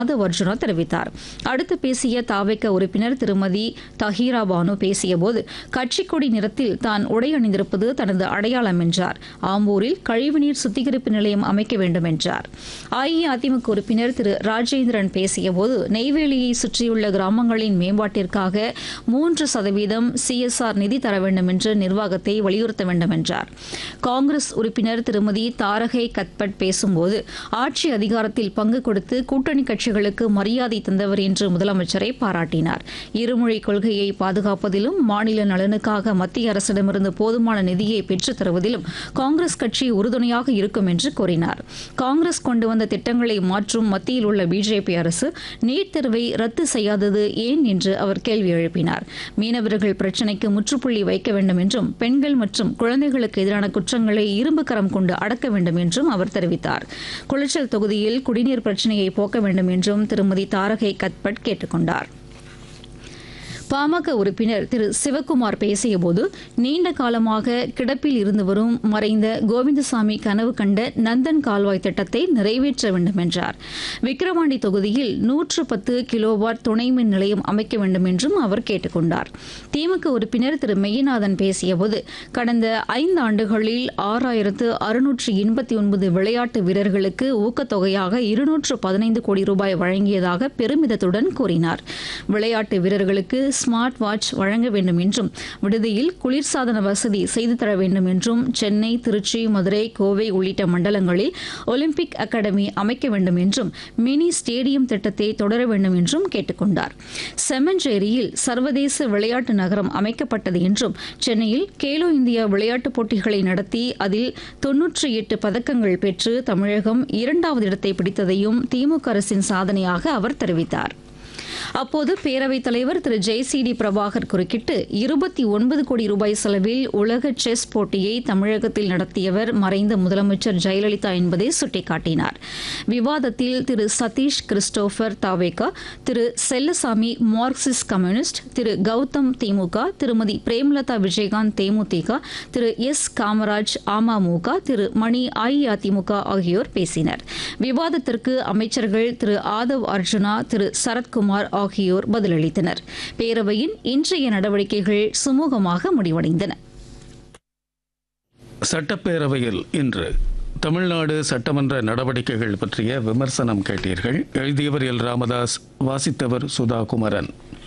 மாதவ் அர்ஜுனா தெரிவித்தார் அடுத்து பேசிய தாவேக்க உறுப்பினர் திருமதி தஹீரா பானு பேசியபோது கட்சிக் கொடி நிறத்தில் தான் உடை அணிந்திருப்பது தனது அடையாளம் என்றார் ஆம்பூரில் கழிவுநீர் சுத்திகரிப்பு நிலையம் அமைக்க வேண்டும் என்றார் அஇஅதிமுக உறுப்பினர் திரு ராஜேந்திரன் பேசியபோது நெய்வேலியை சுற்றியுள்ள கிராமங்களின் மேம்பாட்டிற்காக மூன்று சதவீதம் சிஎஸ்ஆர் நிதி தர வேண்டும் என்று நிர்வாகத்தை வலியுறுத்த வேண்டும் என்றார் காங்கிரஸ் உறுப்பினர் திருமதி தாரகை கத்பட் பேசும்போது ஆட்சி அதிகாரத்தில் பங்கு கொடுத்து கூட்டணி கட்சிகளுக்கு மரியாதை தந்தவர் என்று முதலமைச்சரை பாராட்டினார் இருமொழி கொள்கையை பாதுகாப்பதிலும் மாநில நலனுக்காக மத்திய அரசிடமிருந்து போதுமான நிதியை பெற்றுத் தருவதிலும் காங்கிரஸ் கட்சி உறுதுணையாக இருக்கும் என்று கூறினார் காங்கிரஸ் கொண்டு வந்த திட்டங்களை மாற்றும் மத்தியில் உள்ள பிஜேபி அரசு நீட் தேர்வை ரத்து செய்யாதது ஏன் என்று அவர் கேள்வி எழுப்பினார் மீனவர்கள் பிரச்சினைக்கு முற்றுப்புள்ளி வைக்க வேண்டும் என்றும் பெண்கள் மற்றும் குழந்தைகளுக்கு எதிரான குற்றங்களை இரும்பு கரம் கொண்டு அடக்க வேண்டும் என்றும் அவர் தெரிவித்தார் குளச்சல் தொகுதியில் குடிநீர் பிரச்சினையை போக்க வேண்டும் என்றும் திருமதி தாரகை கத்பட் கேட்டுக் கொண்டார் பாமக உறுப்பினர் திரு சிவக்குமார் பேசியபோது நீண்ட காலமாக கிடப்பில் இருந்து வரும் மறைந்த கோவிந்தசாமி கனவு கண்ட நந்தன் கால்வாய் திட்டத்தை நிறைவேற்ற வேண்டும் என்றார் விக்கிரவாண்டி தொகுதியில் நூற்று பத்து கிலோவாட் துணை மின் நிலையம் அமைக்க வேண்டும் என்றும் அவர் கேட்டுக்கொண்டார் திமுக உறுப்பினர் திரு மெய்யநாதன் பேசியபோது கடந்த ஐந்து ஆண்டுகளில் ஆறாயிரத்து அறுநூற்று எண்பத்தி ஒன்பது விளையாட்டு வீரர்களுக்கு ஊக்கத்தொகையாக இருநூற்று பதினைந்து கோடி ரூபாய் வழங்கியதாக பெருமிதத்துடன் கூறினார் விளையாட்டு வீரர்களுக்கு ஸ்மார்ட் வாட்ச் வழங்க வேண்டும் என்றும் விடுதியில் குளிர்சாதன வசதி செய்து தர வேண்டும் என்றும் சென்னை திருச்சி மதுரை கோவை உள்ளிட்ட மண்டலங்களில் ஒலிம்பிக் அகாடமி அமைக்க வேண்டும் என்றும் மினி ஸ்டேடியம் திட்டத்தை தொடர வேண்டும் என்றும் கேட்டுக்கொண்டார் செம்மஞ்சேரியில் சர்வதேச விளையாட்டு நகரம் அமைக்கப்பட்டது என்றும் சென்னையில் கேலோ இந்தியா விளையாட்டுப் போட்டிகளை நடத்தி அதில் தொன்னூற்றி எட்டு பதக்கங்கள் பெற்று தமிழகம் இரண்டாவது இடத்தை பிடித்ததையும் திமுக அரசின் சாதனையாக அவர் தெரிவித்தார் அப்போது பேரவைத் தலைவர் திரு ஜெய்சிடி பிரபாகர் குறுக்கிட்டு இருபத்தி ஒன்பது கோடி ரூபாய் செலவில் உலக செஸ் போட்டியை தமிழகத்தில் நடத்தியவர் மறைந்த முதலமைச்சர் ஜெயலலிதா என்பதை சுட்டிக்காட்டினார் விவாதத்தில் திரு சதீஷ் கிறிஸ்டோபர் தாவேகா திரு செல்லசாமி மார்க்சிஸ்ட் கம்யூனிஸ்ட் திரு கௌதம் திமுக திருமதி பிரேமலதா விஜயகாந்த் தேமுதிக திரு எஸ் காமராஜ் அமமுக திரு மணி அஇஅதிமுக ஆகியோர் பேசினர் விவாதத்திற்கு அமைச்சர்கள் திரு ஆதவ் அர்ஜுனா திரு சரத்குமார் ஆகியோர் பதிலளித்தனர் பேரவையின் இன்றைய நடவடிக்கைகள் சுமூகமாக முடிவடைந்தன சட்டப்பேரவையில் இன்று தமிழ்நாடு சட்டமன்ற நடவடிக்கைகள் பற்றிய விமர்சனம் கேட்டீர்கள் எழுதியவர் எல் ராமதாஸ் வாசித்தவர் சுதா குமரன்